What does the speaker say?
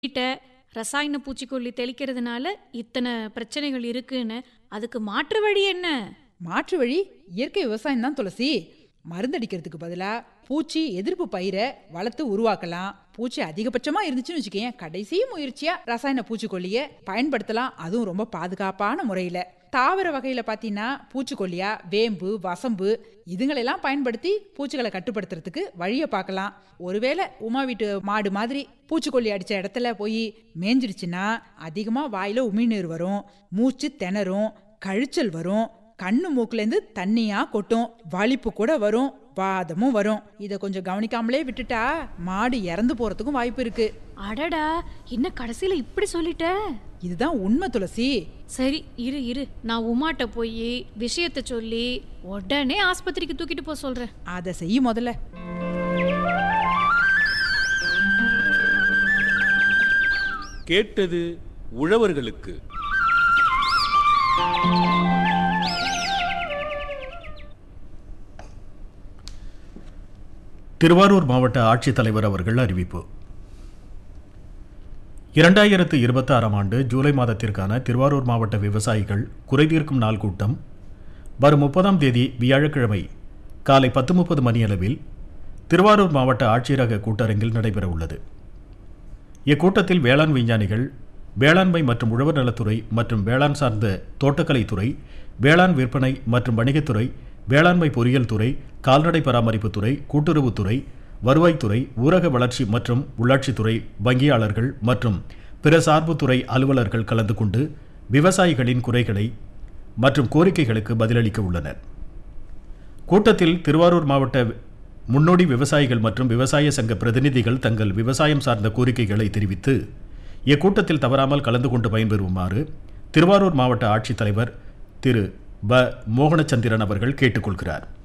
வீட்டை ரசாயன பூச்சிக்கொல்லி தெளிக்கிறதுனால இத்தனை பிரச்சனைகள் இருக்குன்னு அதுக்கு மாற்று வழி என்ன மாற்று வழி இயற்கை விவசாயம் தான் துளசி மருந்தடிக்கிறதுக்கு பதிலா பூச்சி எதிர்ப்பு பயிரை வளர்த்து உருவாக்கலாம் பூச்சி அதிகபட்சமா இருந்துச்சுன்னு வச்சுக்கேன் கடைசி முயற்சியா ரசாயன பூச்சிக்கொல்லியை பயன்படுத்தலாம் அதுவும் ரொம்ப பாதுகாப்பான முறையில தாவர வகையில பாத்தீங்கன்னா பூச்சிக்கொல்லியா வேம்பு வசம்பு இதுங்களெல்லாம் பயன்படுத்தி பூச்சிகளை கட்டுப்படுத்துறதுக்கு வழியை பார்க்கலாம் ஒருவேளை உமா வீட்டு மாடு மாதிரி பூச்சிக்கொல்லி அடிச்ச இடத்துல போய் மேஞ்சிருச்சுன்னா அதிகமா வாயில உமிழ்நீர் வரும் மூச்சு திணறும் கழிச்சல் வரும் கண்ணு மூக்குலேருந்து தண்ணியா கொட்டும் வலிப்பு கூட வரும் வாதமும் வரும் இதை கொஞ்சம் கவனிக்காமலே விட்டுட்டா மாடு இறந்து போறதுக்கும் வாய்ப்பு இருக்கு அடடா என்ன கடைசியில இப்படி சொல்லிட்ட இதுதான் உண்மை துளசி சரி இரு இரு நான் உமாட்ட போய் விஷயத்த சொல்லி உடனே ஆஸ்பத்திரிக்கு தூக்கிட்டு போக சொல்றேன் அதை செய் முதல்ல கேட்டது உழவர்களுக்கு திருவாரூர் மாவட்ட ஆட்சித்தலைவர் அவர்கள் அறிவிப்பு இரண்டாயிரத்து இருபத்தாறாம் ஆண்டு ஜூலை மாதத்திற்கான திருவாரூர் மாவட்ட விவசாயிகள் குறைதீர்க்கும் நாள் கூட்டம் வரும் முப்பதாம் தேதி வியாழக்கிழமை காலை பத்து முப்பது மணியளவில் திருவாரூர் மாவட்ட ஆட்சியரக கூட்டரங்கில் நடைபெற உள்ளது இக்கூட்டத்தில் வேளாண் விஞ்ஞானிகள் வேளாண்மை மற்றும் உழவர் நலத்துறை மற்றும் வேளாண் சார்ந்த தோட்டக்கலைத்துறை வேளாண் விற்பனை மற்றும் வணிகத்துறை வேளாண்மை பொறியியல் துறை கால்நடை பராமரிப்புத்துறை கூட்டுறவுத்துறை வருவாய்த்துறை ஊரக வளர்ச்சி மற்றும் உள்ளாட்சித்துறை வங்கியாளர்கள் மற்றும் பிற சார்புத்துறை அலுவலர்கள் கலந்து கொண்டு விவசாயிகளின் குறைகளை மற்றும் கோரிக்கைகளுக்கு பதிலளிக்க உள்ளனர் கூட்டத்தில் திருவாரூர் மாவட்ட முன்னோடி விவசாயிகள் மற்றும் விவசாய சங்க பிரதிநிதிகள் தங்கள் விவசாயம் சார்ந்த கோரிக்கைகளை தெரிவித்து இக்கூட்டத்தில் தவறாமல் கலந்து கொண்டு பயன்பெறுமாறு திருவாரூர் மாவட்ட ஆட்சித்தலைவர் திரு ப மோகனச்சந்திரன் அவர்கள் கேட்டுக்கொள்கிறார்